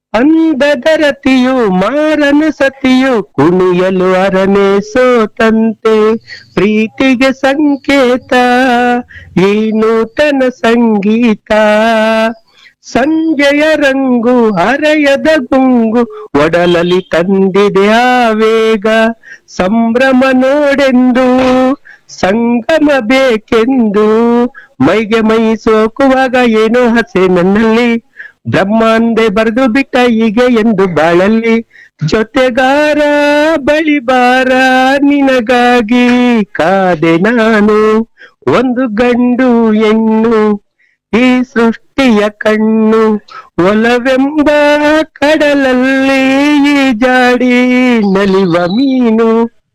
ಅಂದದರತಿಯು ಮಾರನ ಸತಿಯು ಕುಣಿಯಲು ಅರನೆ ಸೋತಂತೆ ಪ್ರೀತಿಗೆ ಸಂಕೇತ ಈ ನೂತನ ಸಂಗೀತ ಸಂಜೆಯ ರಂಗು ಹರೆಯದ ಗುಂಗು ಒಡಲಲ್ಲಿ ತಂದಿದೆ ಆವೇಗ ಸಂಭ್ರಮ ನೋಡೆಂದು ಸಂಗಮ ಬೇಕೆಂದು ಮೈಗೆ ಮೈ ಸೋಕುವಾಗ ಏನೋ ಹಸೆ ನನ್ನಲ್ಲಿ ಬ್ರಹ್ಮಾಂದೆ ಬರೆದು ಬಿಟ್ಟ ಹೀಗೆ ಎಂದು ಬಾಳಲ್ಲಿ ಜೊತೆಗಾರ ಬಳಿ ಬಾರ ನಿನಗಾಗಿ ಕಾದೆ ನಾನು ಒಂದು ಗಂಡು ಹೆಣ್ಣು ಈ ಸೃಷ್ಟಿಯ ಕಣ್ಣು ಒಲವೆಂಬ ಕಡಲಲ್ಲಿ ಈ ಜಾಡಿ ನಲಿವ ಮೀನು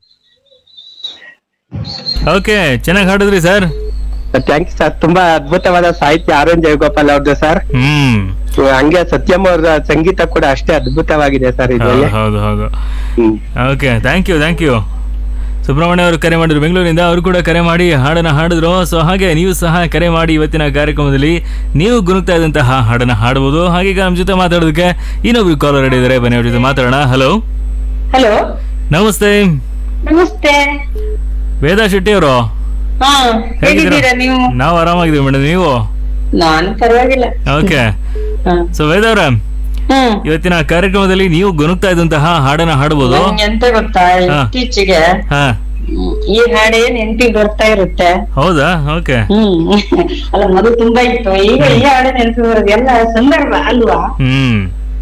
ಓಕೆ ಚೆನ್ನಾಗಿ ಹಾಡಿದ್ರಿ ಸರ್ ಥ್ಯಾಂಕ್ಸ್ ಸರ್ ತುಂಬಾ ಅದ್ಭುತವಾದ ಸಾಹಿತ್ಯ ಆರ್ ಎನ್ ಜಯಗೋಪಾಲ್ ಅವ್ರದ್ದು ಸರ್ ಹ್ಮ್ ಹಂಗೆ ಸತ್ಯಂ ಅವ್ರ ಸಂಗೀತ ಕೂಡ ಅಷ್ಟೇ ಅದ್ಭುತವಾಗಿದೆ ಸರ್ ಹೌದು ಇದ್ರಲ್ಲಿ ಹೌದು ಹೌದು hmm okay thank you thank you Subrahmanya ಅವರು ಕರೆ ಮಾಡಿದ್ರು ಬೆಂಗಳೂರಿಂದ ಅವರು ಕೂಡ ಕರೆ ಮಾಡಿ ಹಾಡನ್ನ ಹಾಡಿದ್ರು ಸೊ ಹಾಗೆ ನೀವು ಸಹ ಕರೆ ಮಾಡಿ ಇವತ್ತಿನ ಕಾರ್ಯಕ್ರಮದಲ್ಲಿ ನೀವು ಗುರುತಾ ಇದ್ದಂತಹ ಹಾಡನ್ನ ಹಾಡಬಹುದು ಹಾಗೆ ಈಗ ನಮ್ಮ ಜೊತೆ ಮಾತಾಡೋದಕ್ಕೆ ಇನ್ನೊಬ್ರು ಕಾಲರ್ ರೆಡಿ ಇದ್ದಾರೆ ಬನ್ನಿ ಅವ್ರ ಜೊತೆ ಮಾತಾಡೋಣ ಹಲೋ ಹಲೋ ನಮಸ್ತೆ ನಮಸ್ತೆ ವೇದಾ ಶೆಟ್ಟಿ ಅವರು ಹಾ ಹೇಗಿದ್ದೀರಾ ನೀವು ನಾವು ಆರಾಮಾಗಿದ್ದೀವಿ ಮೇಡಮ್ ನೀವು ನಾನು ಪರವಾಗಿಲ್ಲ ಓಕೆ ಹಾ. ಸೊ ವೇದ ಅವ್ರ ಹ್ಮ್ ಇವತ್ತಿನ ಕಾರ್ಯಕ್ರಮದಲ್ಲಿ ನೀವು ಗುನುಗ್ತಾ ಇದ್ದಂತಹ ಹಾಡನ್ನ ಹಾಡಬಹುದು ನಂಗೆ ಎಂತ ಗೊತ್ತಾ ಹಾ. ಇತ್ತೀಚೆಗೆ ಹಾ ಹ್ಮ್, ಈ ಹಾಡೇ ನೆನಪಿಗೆ ಬರ್ತಾ ಇರುತ್ತೆ ಹೌದಾ ಓಕೆ ಹ್ಮ್ ಅಲ್ಲ ಮೊದಲು ತುಂಬಾ ಇತ್ತು ಈಗ ಈ ಹಾಡೇ ನೆನಪಿಗೆ ಬರೋದು ಎಲ್ಲ ಸಂದರ್ಭ ಅಲ್ವಾ ಹ್ಮ್